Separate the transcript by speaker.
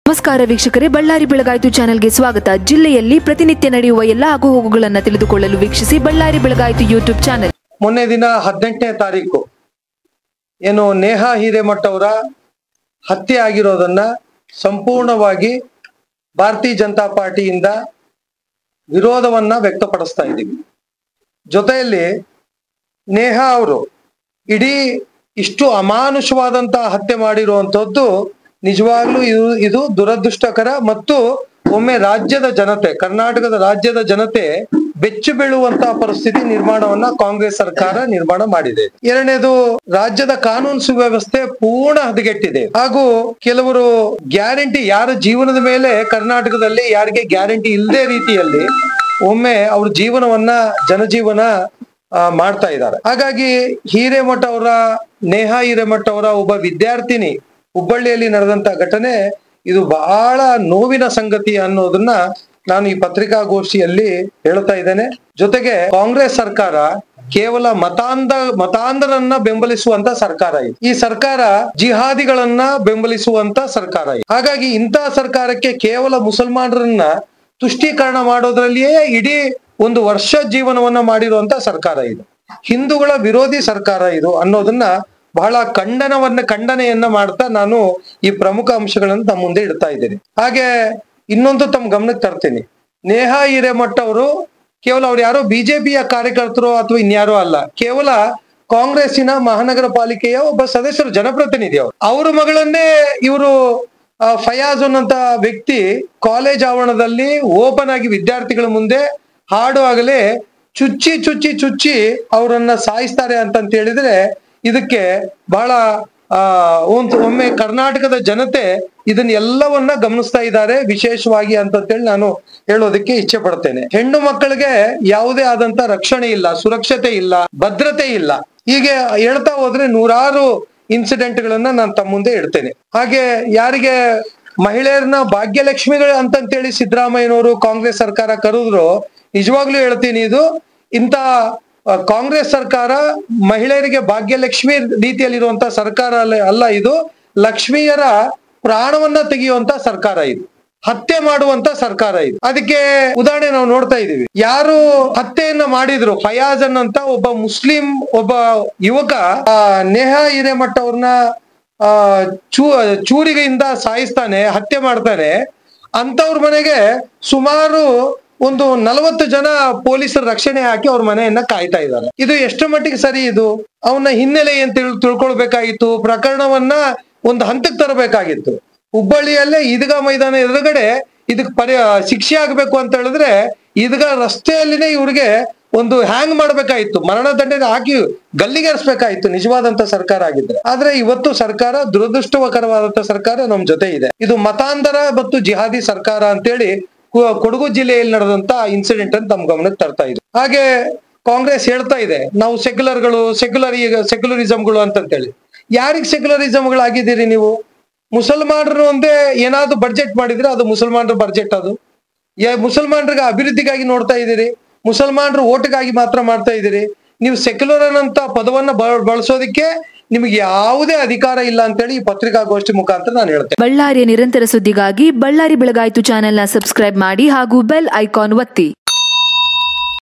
Speaker 1: ನಮಸ್ಕಾರ ವೀಕ್ಷಕರೇ ಬಳ್ಳಾರಿ ಬೆಳಗಾಯಿತು ಚಾನೆಲ್ಗೆ ಸ್ವಾಗತ ಜಿಲ್ಲೆಯಲ್ಲಿ ಪ್ರತಿನಿತ್ಯ ನಡೆಯುವ ಎಲ್ಲ ಆಗುಹೋಗುಗಳನ್ನು ತಿಳಿದುಕೊಳ್ಳಲು ವೀಕ್ಷಿಸಿ ಬಳ್ಳಾರಿ ಬೆಳಗಾಯಿತು ಯೂಟ್ಯೂಬ್ ಚಾನೆಲ್
Speaker 2: ಮೊನ್ನೆ ದಿನ ಹದಿನೆಂಟನೇ ತಾರೀಕು ಏನು ನೇಹಾ ಹಿರೇಮಠ ಅವರ ಹತ್ಯೆ ಆಗಿರೋದನ್ನ ಸಂಪೂರ್ಣವಾಗಿ ಭಾರತೀಯ ಜನತಾ ಪಾರ್ಟಿಯಿಂದ ವಿರೋಧವನ್ನ ವ್ಯಕ್ತಪಡಿಸ್ತಾ ಇದ್ದೀವಿ ಜೊತೆಯಲ್ಲಿ ನೇಹಾ ಅವರು ಇಡೀ ಇಷ್ಟು ಅಮಾನುಷವಾದಂತಹ ಹತ್ಯೆ ಮಾಡಿರುವಂತದ್ದು ನಿಜವಾಗ್ಲೂ ಇದು ಇದು ದುರದೃಷ್ಟಕರ ಮತ್ತು ಒಮ್ಮೆ ರಾಜ್ಯದ ಜನತೆ ಕರ್ನಾಟಕದ ರಾಜ್ಯದ ಜನತೆ ಬೆಚ್ಚು ಬೀಳುವಂತಹ ಪರಿಸ್ಥಿತಿ ನಿರ್ಮಾಣವನ್ನ ಕಾಂಗ್ರೆಸ್ ಸರ್ಕಾರ ನಿರ್ಮಾಣ ಮಾಡಿದೆ ಎರಡನೇದು ರಾಜ್ಯದ ಕಾನೂನು ಸುವ್ಯವಸ್ಥೆ ಪೂರ್ಣ ಹದಗೆಟ್ಟಿದೆ ಹಾಗೂ ಕೆಲವರು ಗ್ಯಾರಂಟಿ ಯಾರ ಜೀವನದ ಮೇಲೆ ಕರ್ನಾಟಕದಲ್ಲಿ ಯಾರಿಗೆ ಗ್ಯಾರಂಟಿ ಇಲ್ಲದೆ ರೀತಿಯಲ್ಲಿ ಒಮ್ಮೆ ಅವ್ರ ಜೀವನವನ್ನ ಜನಜೀವನ ಆ, ಮಾಡ್ತಾ ಇದ್ದಾರೆ ಹಾಗಾಗಿ ಹಿರೇಮಠ ಅವರ ನೇಹಾ ಹಿರೇಮಠ ಅವರ ಒಬ್ಬ ವಿದ್ಯಾರ್ಥಿನಿ ಹುಬ್ಬಳ್ಳಿಯಲ್ಲಿ ನಡೆದಂತ ಘಟನೆ ಇದು ಬಹಳ ನೋವಿನ ಸಂಗತಿ ಅನ್ನೋದನ್ನ ನಾನು ಈ ಪತ್ರಿಕಾಗೋಷ್ಠಿಯಲ್ಲಿ ಹೇಳ್ತಾ ಇದ್ದೇನೆ ಜೊತೆಗೆ ಕಾಂಗ್ರೆಸ್ ಸರ್ಕಾರ ಕೇವಲ ಮತಾಂಧ ಮತಾಂಧರನ್ನ ಬೆಂಬಲಿಸುವಂತ ಸರ್ಕಾರ ಇದು ಈ ಸರ್ಕಾರ ಜಿಹಾದಿಗಳನ್ನ ಬೆಂಬಲಿಸುವಂತ ಸರ್ಕಾರ ಇದು ಹಾಗಾಗಿ ಇಂತಹ ಸರ್ಕಾರಕ್ಕೆ ಕೇವಲ ಮುಸಲ್ಮಾನರನ್ನ ತುಷ್ಟೀಕರಣ ಮಾಡೋದ್ರಲ್ಲಿಯೇ ಇಡೀ ಒಂದು ವರ್ಷ ಜೀವನವನ್ನ ಮಾಡಿರುವಂತ ಸರ್ಕಾರ ಇದು ಹಿಂದೂಗಳ ವಿರೋಧಿ ಸರ್ಕಾರ ಇದು ಅನ್ನೋದನ್ನ ಬಹಳ ಖಂಡನವನ್ನ ಖಂಡನೆಯನ್ನ ಮಾಡ್ತಾ ನಾನು ಈ ಪ್ರಮುಖ ಅಂಶಗಳನ್ನು ತಮ್ಮ ಮುಂದೆ ಇಡ್ತಾ ಇದ್ದೇನೆ ಹಾಗೆ ಇನ್ನೊಂದು ತಮ್ಮ ಗಮನಕ್ಕೆ ತರ್ತೀನಿ ನೇಹಾ ಹಿರೇಮಠ ಅವರು ಕೇವಲ ಅವ್ರು ಯಾರೋ ಬಿಜೆಪಿಯ ಕಾರ್ಯಕರ್ತರು ಅಥವಾ ಇನ್ಯಾರೋ ಅಲ್ಲ ಕೇವಲ ಕಾಂಗ್ರೆಸ್ಸಿನ ಮಹಾನಗರ ಪಾಲಿಕೆಯ ಒಬ್ಬ ಸದಸ್ಯರು ಜನಪ್ರತಿನಿಧಿ ಅವರು ಅವ್ರ ಮಗಳನ್ನೇ ಇವರು ಫಯಾಜ್ ಅನ್ನಂತ ವ್ಯಕ್ತಿ ಕಾಲೇಜ್ ಆವರಣದಲ್ಲಿ ಓಪನ್ ಆಗಿ ವಿದ್ಯಾರ್ಥಿಗಳ ಮುಂದೆ ಹಾಡುವಾಗಲೇ ಚುಚ್ಚಿ ಚುಚ್ಚಿ ಚುಚ್ಚಿ ಅವರನ್ನ ಸಾಯಿಸ್ತಾರೆ ಅಂತಂತ ಹೇಳಿದ್ರೆ ಇದಕ್ಕೆ ಬಹಳ ಆ ಒಂದು ಒಮ್ಮೆ ಕರ್ನಾಟಕದ ಜನತೆ ಇದನ್ನ ಎಲ್ಲವನ್ನ ಗಮನಿಸ್ತಾ ಇದ್ದಾರೆ ವಿಶೇಷವಾಗಿ ಅಂತಂತೇಳಿ ನಾನು ಹೇಳೋದಕ್ಕೆ ಇಚ್ಛೆ ಪಡ್ತೇನೆ ಹೆಣ್ಣು ಮಕ್ಕಳಿಗೆ ಯಾವುದೇ ಆದಂತ ರಕ್ಷಣೆ ಇಲ್ಲ ಸುರಕ್ಷತೆ ಇಲ್ಲ ಭದ್ರತೆ ಇಲ್ಲ ಹೀಗೆ ಹೇಳ್ತಾ ಹೋದ್ರೆ ನೂರಾರು ಇನ್ಸಿಡೆಂಟ್ ಗಳನ್ನ ನಾನು ತಮ್ಮ ಮುಂದೆ ಇಡ್ತೇನೆ ಹಾಗೆ ಯಾರಿಗೆ ಮಹಿಳೆಯರನ್ನ ಭಾಗ್ಯಲಕ್ಷ್ಮಿಗಳು ಅಂತಂತೇಳಿ ಸಿದ್ದರಾಮಯ್ಯನವರು ಕಾಂಗ್ರೆಸ್ ಸರ್ಕಾರ ಕರೆದ್ರು ನಿಜವಾಗ್ಲೂ ಹೇಳ್ತೀನಿ ಇದು ಇಂತ ಆ, ಕಾಂಗ್ರೆಸ್ ಸರ್ಕಾರ ಮಹಿಳೆಯರಿಗೆ ಭಾಗ್ಯಲಕ್ಷ್ಮಿ ರೀತಿಯಲ್ಲಿರುವಂತ ಸರ್ಕಾರ ಅಲ್ಲ- ಅಲ್ಲ ಇದು ಲಕ್ಷ್ಮಿಯರ ಪ್ರಾಣವನ್ನ ತೆಗೆಯುವಂತ ಸರ್ಕಾರ ಇದು ಹತ್ಯೆ ಮಾಡುವಂತ ಸರ್ಕಾರ ಇದು ಅದಕ್ಕೆ ಉದಾಹರಣೆ ನಾವು ನೋಡ್ತಾ ಇದೀವಿ ಯಾರು ಹತ್ಯೆಯನ್ನ ಮಾಡಿದ್ರು ಫಯಾಜನ್ ಅಂತ ಒಬ್ಬ ಮುಸ್ಲಿಂ ಒಬ್ಬ ಯುವಕ ಆ, ನೇಹಾ ಹಿರೇಮಠ ಅವ್ರನ್ನ ಆ ಚೂ ಚೂರಿಗೆಯಿಂದ ಸಾಯಿಸ್ತಾನೆ ಹತ್ಯೆ ಮಾಡ್ತಾನೆ ಅಂತವ್ರ ಮನೆಗೆ ಸುಮಾರು ಒಂದು ನಲವತ್ತು ಜನ ಪೊಲೀಸರ ರಕ್ಷಣೆ ಹಾಕಿ ಅವ್ರ ಮನೆಯನ್ನ ಕಾಯ್ತಾ ಇದ್ದಾರೆ ಇದು ಎಷ್ಟು ಮಟ್ಟಿಗೆ ಸರಿ ಇದು ಅವನ ಹಿನ್ನೆಲೆ ಏನ್ ತಿಳ್ ತಿಳ್ಕೊಳ್ಬೇಕಾಗಿತ್ತು ಪ್ರಕರಣವನ್ನ ಒಂದು ಹಂತಕ್ಕೆ ತರಬೇಕಾಗಿತ್ತು ಹುಬ್ಬಳ್ಳಿಯಲ್ಲೇ ಈದ್ಗಾ ಮೈದಾನ ಎದುರುಗಡೆ ಇದಕ್ ಪರಿ ಶಿಕ್ಷೆ ಆಗ್ಬೇಕು ಅಂತ ಹೇಳಿದ್ರೆ ಈದ್ಗಾ ರಸ್ತೆಯಲ್ಲಿನೇ ಇವ್ರಿಗೆ ಒಂದು ಹ್ಯಾಂಗ್ ಮಾಡ್ಬೇಕಾಗಿತ್ತು ಮರಣ ದಂಡನೆ ಹಾಕಿ ಗಲ್ಲಿಗೇರಿಸ್ಬೇಕಾಗಿತ್ತು ನಿಜವಾದಂತ ಸರ್ಕಾರ ಆಗಿದ್ರೆ ಆದ್ರೆ ಇವತ್ತು ಸರ್ಕಾರ ದುರದೃಷ್ಟಕರವಾದಂತ ಸರ್ಕಾರ ನಮ್ ಜೊತೆ ಇದೆ ಇದು ಮತಾಂತರ ಮತ್ತು ಜಿಹಾದಿ ಸರ್ಕಾರ ಅಂತೇಳಿ ಕು- ಕೊಡಗು ಜಿಲ್ಲೆಯಲ್ಲಿ ನಡೆದಂತ ಇನ್ಸಿಡೆಂಟ್ ಅಂತ ತಮ್ಮ ಗಮನಕ್ಕೆ ತರ್ತಾ ಇದೆ ಹಾಗೆ ಕಾಂಗ್ರೆಸ್ ಹೇಳ್ತಾ ಇದೆ ನಾವು ಸೆಕ್ಯುಲರ್ಗಳು ಸೆಕ್ಯುಲರ್ ಸೆಕ್ಯುಲರಿಸಮ್ಗಳು ಅಂತಂತೇಳಿ ಯಾರಿಗ್ ಸೆಕ್ಯುಲರಿಸಮ್ಗಳು ಆಗಿದ್ದೀರಿ ನೀವು ಮುಸಲ್ಮಾನರು ಒಂದೇ ಏನಾದ್ರು ಬಡ್ಜೆಟ್ ಮಾಡಿದ್ರೆ ಅದು ಮುಸಲ್ಮಾನರ ಬಡ್ಜೆಟ್ ಅದು ಯಾ ಮುಸಲ್ಮಾನರಿಗೆ ಅಭಿವೃದ್ಧಿಗಾಗಿ ನೋಡ್ತಾ ಇದ್ದೀರಿ ಮುಸಲ್ಮಾನರು ಓಟ್ಗಾಗಿ ಮಾತ್ರ ಮಾಡ್ತಾ ಇದ್ದೀರಿ ನೀವು ಸೆಕ್ಯುಲರ್ ಅನ್ನಂತ ಪದವನ್ನ ಬಳ- ಬಳಸೋದಕ್ಕೆ ನಿಮಗೆ ಯಾವುದೇ ಅಧಿಕಾರ ಇಲ್ಲ ಅಂತೇಳಿ ಈ ಪತ್ರಿಕಾಗೋಷ್ಠಿ ಮುಖಾಂತರ ನಾನು ಹೇಳ್ತೇನೆ
Speaker 1: ಬಳ್ಳಾರಿಯ ನಿರಂತರ ಸುದ್ದಿಗಾಗಿ ಬಳ್ಳಾರಿ ಬೆಳಗಾಯಿತು ಚಾನೆಲ್ನ ಸಬ್ಸ್ಕ್ರೈಬ್ ಮಾಡಿ ಹಾಗೂ ಬೆಲ್ ಐಕಾನ್ ಒತ್ತಿ